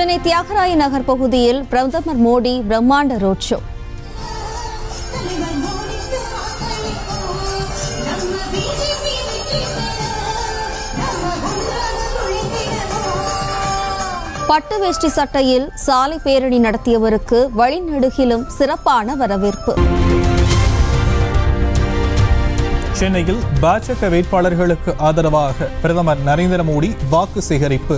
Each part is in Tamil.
சென்னை தியாகராய நகர் பகுதியில் பிரதமர் மோடி பிரம்மாண்ட ரோட் ஷோ தலைவர் மோடிக்கு வாக்களிப்போம். நம்ம பிஜேபி வெற்றி பெற நம்ம ஒன்றாக உழைத்திடணும் பட்டு வேஷ்டி சட்டையில் சாலை பேரணி நடத்தியவருக்கு வழிநெடுகிலும் சிறப்பான வரவேற்பு சென்னையில் பாஜக வேட்பாளர்களுக்கு ஆதரவாக பிரதமர் நரேந்திர மோடி வாக்கு சேகரிப்பு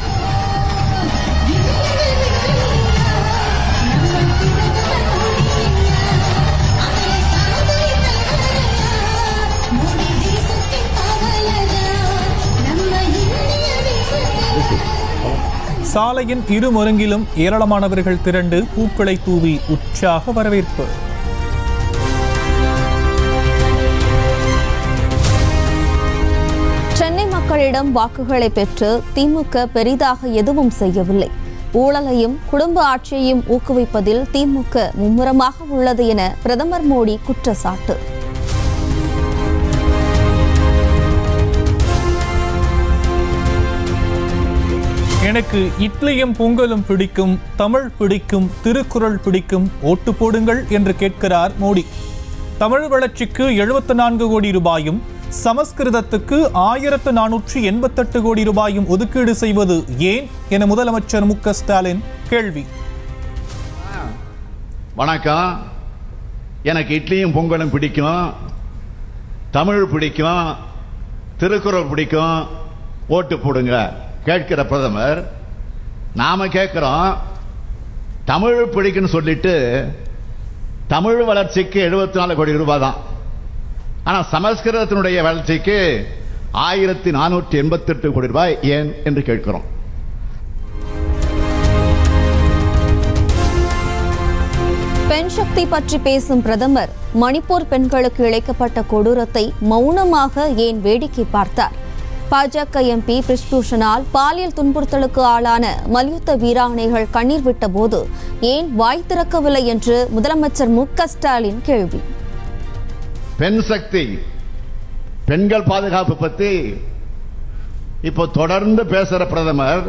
மோடி தேசத்தின் காவலரா நம்ம இந்திய தேசத்தின் சாலையின் இருமருங்கிலும் ஏராளமானவர்கள் திரண்டு பூக்களை தூவி உற்சாக வரவேற்பு சென்னை மக்களிடம் வாக்குகளை பெற்று திமுக பெரிதாக எதுவும் செய்யவில்லை ஊழலையும் குடும்ப ஆட்சியையும் ஊக்குவிப்பதில் திமுக மும்முரமாக உள்ளது என பிரதமர் மோடி குற்றச்சாட்டு எனக்கு இட்லியும் பொங்கலும் பிடிக்கும் தமிழ் பிடிக்கும் திருக்குறள் பிடிக்கும் ஓட்டு போடுங்கள் என்று கேட்கிறார் மோடி தமிழ் வளர்ச்சிக்கு எழுபத்து நான்கு கோடி ரூபாயும் சமஸ்கிருதத்துக்கு ஆயிரத்து நானூற்று எண்பத்தெட்டு கோடி ரூபாயும் ஒதுக்கீடு செய்வது ஏன் என முதலமைச்சர் மு க ஸ்டாலின் கேள்வி வணக்கம் எனக்கு இட்லியும் பொங்கலும் பிடிக்கும் தமிழ் பிடிக்கும் திருக்குறள் பிடிக்கும் ஓட்டு போடுங்க கேட்கிற பிரதமர் நாம கேட்கிறோம் தமிழ் பிடிக்குன்னு சொல்லிட்டு தமிழ் வளர்ச்சிக்கு எழுபத்தி நாலு கோடி ரூபாய் தான் ஆனா சமஸ்கிருதத்தினுடைய வளர்ச்சிக்கு ஆயிரத்தி நானூற்றி எண்பத்தெட்டு கோடி ரூபாய் ஏன் என்று கேட்கிறோம் பெண் சக்தி பற்றி பேசும் பிரதமர் மணிப்பூர் பெண்களுக்கு இழைக்கப்பட்ட கொடூரத்தை மௌனமாக ஏன் வேடிக்கை பார்த்தார் பாஜக எம்பி பிரிஷ்பூஷனால் பாலியல் துன்புறுத்தலுக்கு ஆளான மல்யுத்த வீராங்கனைகள் கண்ணீர் விட்டபோது ஏன் வாய் திறக்கவில்லை என்று முதலமைச்சர் மு க ஸ்டாலின் கேள்வி பெண் சக்தி பெண்கள் பாதுகாப்பு பத்தி இப்போ தொடர்ந்து பேசுற பிரதமர்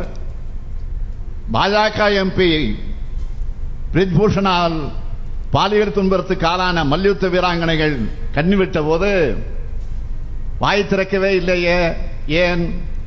பாஜக எம்பி பிரித்பூஷனால் பாலியல் துன்புறத்துக்கு ஆளான மல்யுத்த வீராங்கனைகள் கண்ணிவிட்ட போது வாய் திறக்கவே இல்லையே ஏன்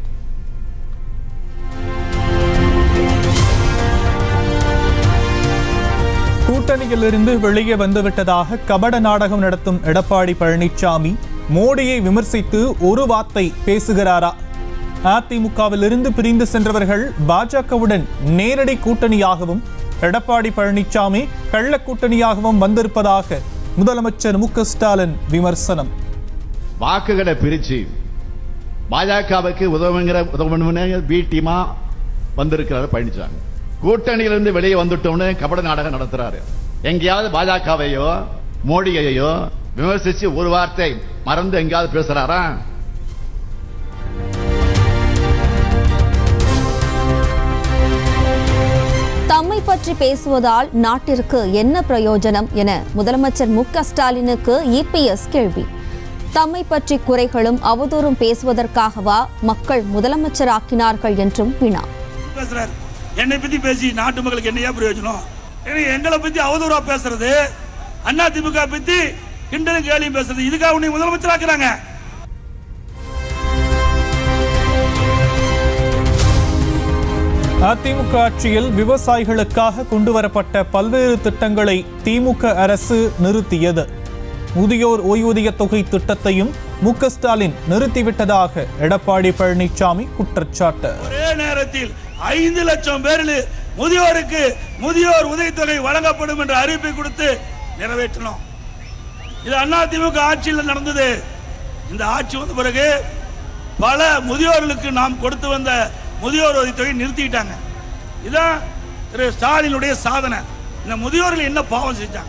கூட்டணியிலிருந்து வெளியே வந்துவிட்டதாக கபட நாடகம் நடத்தும் எடப்பாடி பழனிசாமி மோடியை விமர்சித்து ஒரு வார்த்தை பேசுகிறாரா அதிமுகவிலிருந்து பிரிந்து சென்றவர்கள் பாஜகவுடன் நேரடி கூட்டணியாகவும் எடப்பாடி பழனிசாமி கள்ள கூட்டணியாகவும் வந்திருப்பதாக முதலமைச்சர் மு க ஸ்டாலின் விமர்சனம் வாக்குகளை பிரிச்சு பாஜகவுக்கு உதவுங்கிற உதவணும்னு பி டீமா வந்திருக்கிறாரு பழனிசாமி கூட்டணியிலிருந்து வெளியே வந்துட்டோம்னு கபட நாடகம் நடத்துறாரு எங்கேயாவது பாஜகவையோ மோடியையோ விமர்சிச்சு ஒரு வார்த்தை மறந்து எங்கேயாவது பேசுறாரா தம்மை பற்றி பேசுவதால் நாட்டிற்கு என்ன பிரயோஜனம் என முதலமைச்சர் மு க ஸ்டாலினுக்கு இபிஎஸ் கேள்வி தம்மை பற்றி குறைகளும் அவதூறும் பேசுவதற்காகவா மக்கள் முதலமைச்சராக்கினார்கள் என்றும் வினா பேசுறாரு என்னை பத்தி பேசி நாட்டு மக்களுக்கு என்னையா பிரயோஜனம் ஏன்னா எங்களை பத்தி அவதூறா பேசுறது அண்ணா திமுக பத்தி கிண்டலும் கேலியும் பேசுறது இதுக்காக உன்னை முதலமைச்சராக்குறாங்க அதிமுக ஆட்சியில் விவசாயிகளுக்காக கொண்டுவரப்பட்ட பல்வேறு திட்டங்களை திமுக அரசு நிறுத்தியது முதியோர் ஓய்வூதிய தொகை திட்டத்தையும் மு க ஸ்டாலின் நிறுத்திவிட்டதாக எடப்பாடி பழனிசாமி குற்றச்சாட்டு ஒரே நேரத்தில் ஐந்து லட்சம் பேரில் முதியோருக்கு முதியோர் உதவித்தொகை வழங்கப்படும் என்ற அறிவிப்பை கொடுத்து நிறைவேற்றணும் இது அண்ணா திமுக ஆட்சியில் நடந்தது இந்த ஆட்சி வந்த பிறகு பல முதியோர்களுக்கு நாம் கொடுத்து வந்த முதியோர் உதவித்தொகை நிறுத்திட்டாங்க இதான் திரு ஸ்டாலினுடைய சாதனை இந்த முதியோர்கள் என்ன பாவம் செஞ்சாங்க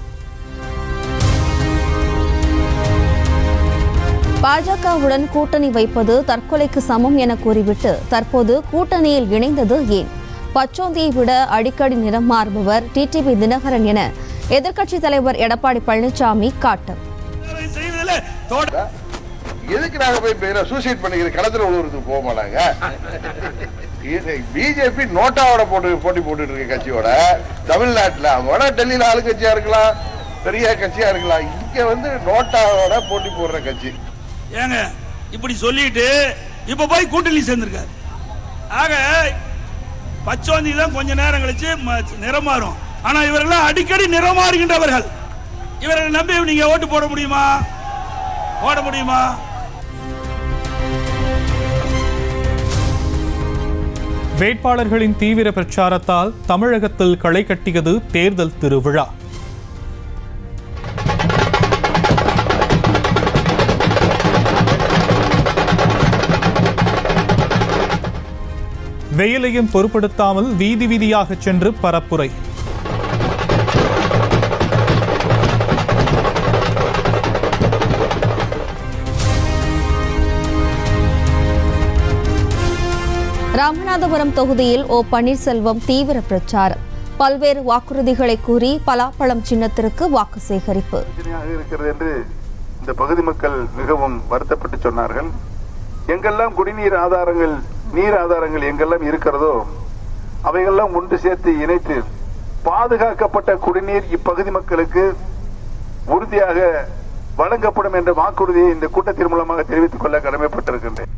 பாஜகவுடன் கூட்டணி வைப்பது தற்கொலைக்கு சமம் என கூறிவிட்டு தற்போது கூட்டணியில் இணைந்தது ஏன் பச்சோந்தியை விட அடிக்கடி நிறம் மாறுபவர் டிடிவி தினகரன் என எதிர்க்கட்சித் தலைவர் எடப்பாடி பழனிசாமி காட்டம் செய்ததில் தோட எதுக்கு நாங்க போய் பேர சூசைட் பண்ணிக்கிற களத்துல உழுவுறதுக்கு போக மாட்டாங்க பிஜேபி நோட்டாவோட போட்டு போட்டி போட்டுட்டு இருக்க கட்சியோட தமிழ்நாட்டுல அவங்க வேணா டெல்லியில ஆளுங்கட்சியா இருக்கலாம் பெரிய கட்சியா இருக்கலாம் இங்க வந்து நோட்டாவோட போட்டி போடுற கட்சி ஏங்க இப்படி சொல்லிட்டு இப்ப போய் கூட்டணி சேர்ந்திருக்காரு ஆக பச்சோந்தி தான் கொஞ்ச நேரம் கழிச்சு ம- நிறம் மாறும் ஆனா இவரெல்லாம் அடிக்கடி நிறம் மாறுகின்றவர்கள் இவர்களை நம்பி நீங்க ஓட்டு போட முடியுமா போட முடியுமா வேட்பாளர்களின் தீவிர பிரச்சாரத்தால் தமிழகத்தில் களை கட்டியது தேர்தல் திருவிழா வெயிலையும் பொருட்படுத்தாமல் வீதி வீதியாக சென்று பரப்புரை ராமநாதபுரம் தொகுதியில் ஓ பன்னீர்செல்வம் தீவிர பிரச்சாரம் பல்வேறு வாக்குறுதிகளை கூறி பலாப்பழம் சின்னத்திற்கு வாக்கு சேகரிப்பு பிரச்சனையாக இருக்கிறது என்று இந்த பகுதி மக்கள் மிகவும் வருத்தப்பட்டு சொன்னார்கள் எங்கெல்லாம் குடிநீர் ஆதாரங்கள் நீர் ஆதாரங்கள் எங்கெல்லாம் இருக்கிறதோ அவைகள்லாம் ஒன்று சேர்த்து இணைத்து பாதுகாக்கப்பட்ட குடிநீர் இப்பகுதி மக்களுக்கு உறுதியாக வழங்கப்படும் என்ற வாக்குறுதியை இந்த கூட்டத்தின் மூலமாக தெரிவித்துக் கொள்ள கடமைப்பட்டிருக்கின்றேன்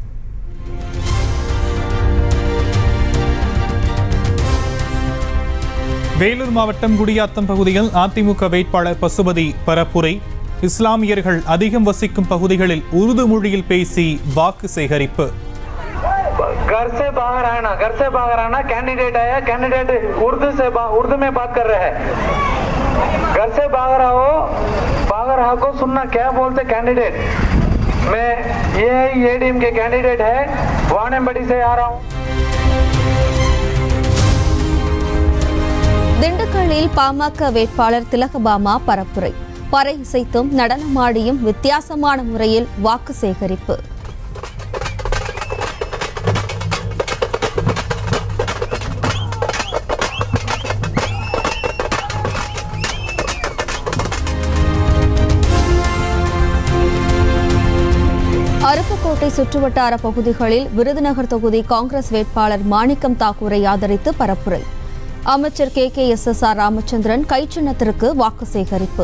வேலூர் மாவட்டம் குடியாத்தம் பகுதியில் அதிமுக வேட்பாளர் பசுபதி பரப்புரை இஸ்லாமியர்கள் அதிகம் வசிக்கும் பகுதிகளில் உருது மொழியில் பேசி வாக்கு சேகரிப்பு घर से बाहर आना घर से बाहर आना कैंडिडेट आया कैंडिडेट उर्दू से बा- उर्दू में बात कर रहे हैं घर से बाहर आओ बाहर आओ सुनना क्या बोलते कैंडिडेट मैं ये एडीएम के कैंडिडेट है वाणेबड़ी से आ रहा हूँ திண்டுக்கல்லில் பாமக வேட்பாளர் திலகபாமா பரப்புரை பறை இசைத்தும் நடனமாடியும் வித்தியாசமான முறையில் வாக்கு சேகரிப்பு அருப்புக்கோட்டை சுற்றுவட்டார பகுதிகளில் விருதுநகர் தொகுதி காங்கிரஸ் வேட்பாளர் மாணிக்கம் தாக்கூரை ஆதரித்து பரப்புரை அமைச்சர் K K S S R Ramachandran கைச்சின்னத்திற்கு வாக்கு சேகரிப்பு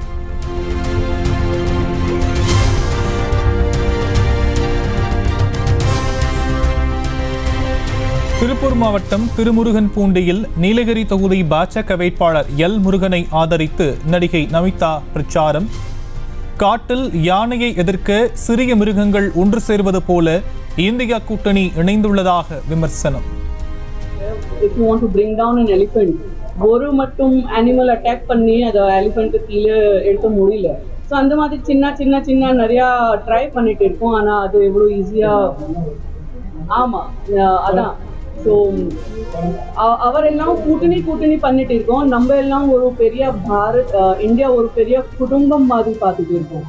திருப்பூர் மாவட்டம் திருமுருகன் பூண்டியில் நீலகிரி தொகுதி பாஜக வேட்பாளர் எல் முருகனை ஆதரித்து நடிகை நமிதா பிரச்சாரம் காட்டில் யானையை எதிர்க்க சிறிய மிருகங்கள் ஒன்று சேர்வது போல இந்தியா கூட்டணி இணைந்துள்ளதாக விமர்சனம் if you want to bring down an elephant ஒரு மட்டும் அனிமல் அட்டாக் பண்ணி அதை எலிஃபெண்ட்டு கீழே எடுக்க முடியல ஸோ அந்த மாதிரி சின்ன சின்ன சின்ன நிறையா ட்ரை பண்ணிட்டு இருக்கோம் ஆனால் அது எவ்வளோ ஈஸியாக ஆமாம் அதான் ஸோ அவரெல்லாம் கூட்டணி கூட்டணி பண்ணிட்டு இருக்கோம் நம்ம எல்லாம் ஒரு பெரிய பாரத் அஹ், இந்தியா ஒரு பெரிய குடும்பம் மாதிரி பார்த்துட்டு இருக்கோம்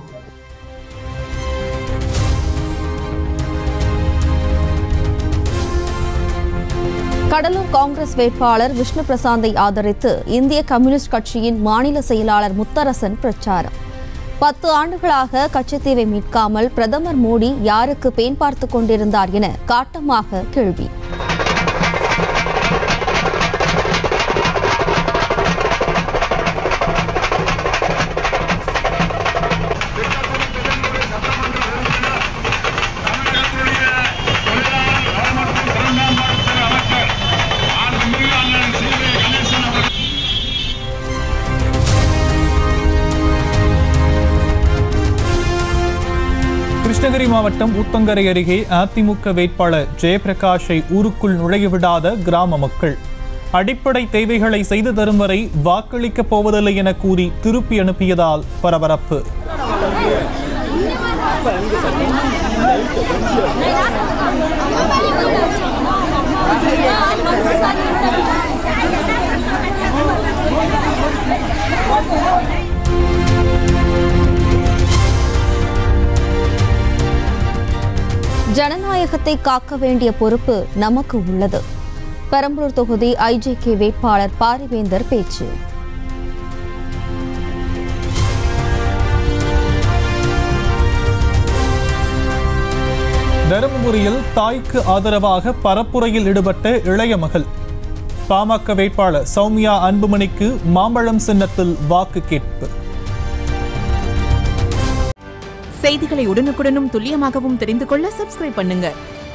கடலூர் காங்கிரஸ் வேட்பாளர் விஷ்ணு பிரசாந்தை ஆதரித்து இந்திய கம்யூனிஸ்ட் கட்சியின் மாநில செயலாளர் முத்தரசன் பிரச்சாரம் பத்து ஆண்டுகளாக கச்சத்தீவை மீட்காமல் பிரதமர் மோடி யாருக்கு பேன் பார்த்து கொண்டிருந்தார் என காட்டமாக கேள்வி கிருஷ்ணகிரி மாவட்டம் ஊத்தங்கரை அருகே அதிமுக வேட்பாளர் ஜெயபிரகாஷை ஊருக்குள் நுழைய விடாத கிராம மக்கள் அடிப்படை தேவைகளை செய்து தரும் வரை வாக்களிக்கப் போவதில்லை என கூறி திருப்பி அனுப்பியதால் பரபரப்பு ஜனநாயகத்தை காக்க வேண்டிய பொறுப்பு நமக்கு உள்ளது பெரம்பலூர் தொகுதி ஐஜேகே வேட்பாளர் பாரிவேந்தர் பேச்சு தருமபுரியில் தாய்க்கு ஆதரவாக பரப்புரையில் ஈடுபட்ட இளைய மகள் பாமக வேட்பாளர் சௌமியா அன்புமணிக்கு மாம்பழம் சின்னத்தில் வாக்கு கேட்பு செய்திகளை உடனுக்குடனும் துல்லியமாகவும் தெரிந்து கொள்ள சப்ஸ்கிரைப் பண்ணுங்க